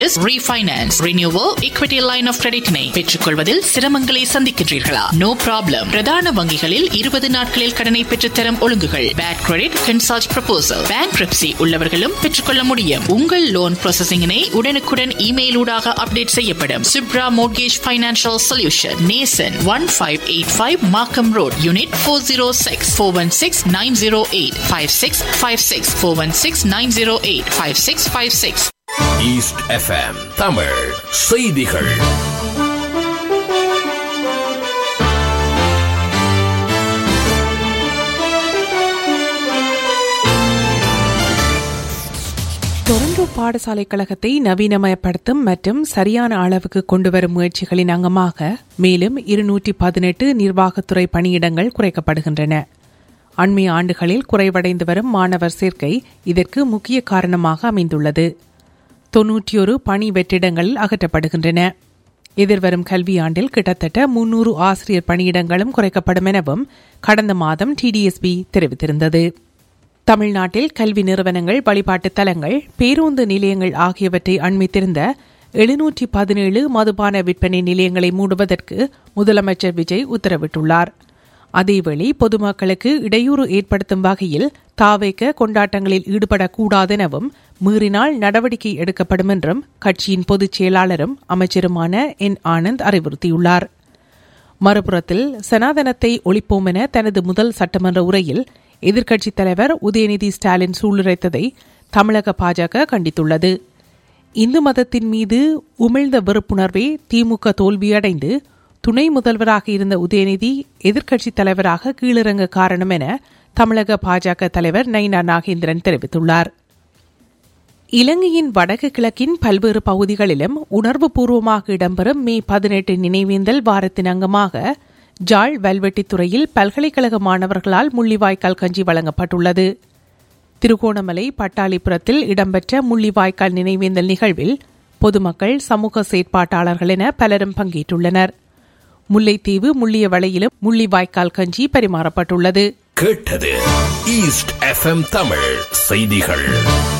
refinance renewal equity line of கிரெடிட்டினை பெற்றுக்கொள்வதில் சிரமங்களை சந்திக்கின்றீர்களா நோ ப்ராப்ளம் பிரதான வங்கிகளில் இருபது நாட்களில் கடனை பெற்றுத்தரும் ஒழுங்குகள் bad credit consult proposal bank உள்ளவர்களும் பெற்றுக்கொள்ள முடியும் உங்கள் லோன் ப்ராசஸிங்கினை உடனுக்குடன் இமெயில் ஊடாக அப்டேட் செய்யப்படும் சுப்ரா மோர்கேஜ் ஃபைனான்சியல் சொல்யூஷன் நேசன் one five eight five Markham road unit four zero six four one six nine zero eight five six five six four one six nine zero eight five six five six East FM Tamil செய்திகள் Toronto பாடசாலை கழகத்தை நவீனமயப்படுத்தும் மற்றும் சரியான அளவுக்கு கொண்டுவரும் முயற்சிகளின் அங்கமாக மேலும் இருநூற்றி பதினெட்டு நிர்வாகத்துறை பணியிடங்கள் குறைக்கப்படுகின்றன அண்மைய ஆண்டுகளில் குறைவடைந்து வரும் மாணவர் சேர்க்கை இதற்கு முக்கிய காரணமாக அமைந்துள்ளது தொன்னூற்றியொரு பணி வெற்றிடங்கள் அகற்றப்படுகின்றன எதிர்வரும் கல்வியாண்டில் கிட்டத்தட்ட முன்னூறு ஆசிரியர் பணியிடங்களும் குறைக்கப்படும் எனவும் கடந்த மாதம் டிடிஎஸ்பி தெரிவித்திருந்தது தமிழ்நாட்டில் கல்வி நிறுவனங்கள் வழிபாட்டு தலங்கள் பேருந்து நிலையங்கள் ஆகியவற்றை அண்மித்திருந்த எழுநூற்றி பதினேழு மதுபான விற்பனை நிலையங்களை மூடுவதற்கு முதலமைச்சர் விஜய் உத்தரவிட்டுள்ளார் அதேவேளை பொதுமக்களுக்கு இடையூறு ஏற்படுத்தும் வகையில் தாவேக்க கொண்டாட்டங்களில் ஈடுபடக்கூடாதெனவும் மீறினால் நடவடிக்கை எடுக்கப்படும் என்றும் கட்சியின் பொதுச் செயலாளரும் அமைச்சருமான என் ஆனந்த் அறிவுறுத்தியுள்ளார் மறுபுறத்தில் சனாதனத்தை ஒழிப்போம் என தனது முதல் சட்டமன்ற உரையில் எதிர்க்கட்சித் தலைவர் உதயநிதி ஸ்டாலின் சூளுரைத்ததை தமிழக பாஜக கண்டித்துள்ளது இந்து மதத்தின் மீது உமிழ்ந்த வெறுப்புணர்வே திமுக தோல்வியடைந்து துணை முதல்வராக இருந்த உதயநிதி எதிர்க்கட்சித் தலைவராக கீழிறங்க காரணம் என தமிழக பாஜக தலைவர் நயினா நாகேந்திரன் தெரிவித்துள்ளார் இலங்கையின் வடக்கு கிழக்கின் பல்வேறு பகுதிகளிலும் உணர்வுபூர்வமாக இடம்பெறும் மே பதினெட்டு நினைவேந்தல் வாரத்தின் அங்கமாக ஜாழ் வல்வெட்டித்துறையில் பல்கலைக்கழக மாணவர்களால் முள்ளிவாய்க்கால் கஞ்சி வழங்கப்பட்டுள்ளது திருகோணமலை பட்டாளிபுரத்தில் இடம்பெற்ற முள்ளிவாய்க்கால் நினைவேந்தல் நிகழ்வில் பொதுமக்கள் சமூக செயற்பாட்டாளர்கள் என பலரும் பங்கேற்றுள்ளனர் முல்லைத்தீவு முள்ளியவளையிலும் முள்ளிவாய்க்கால் கஞ்சி பரிமாறப்பட்டுள்ளது கேட்டது ஈஸ்ட் எஃப்எம் தமிழ் செய்திகள்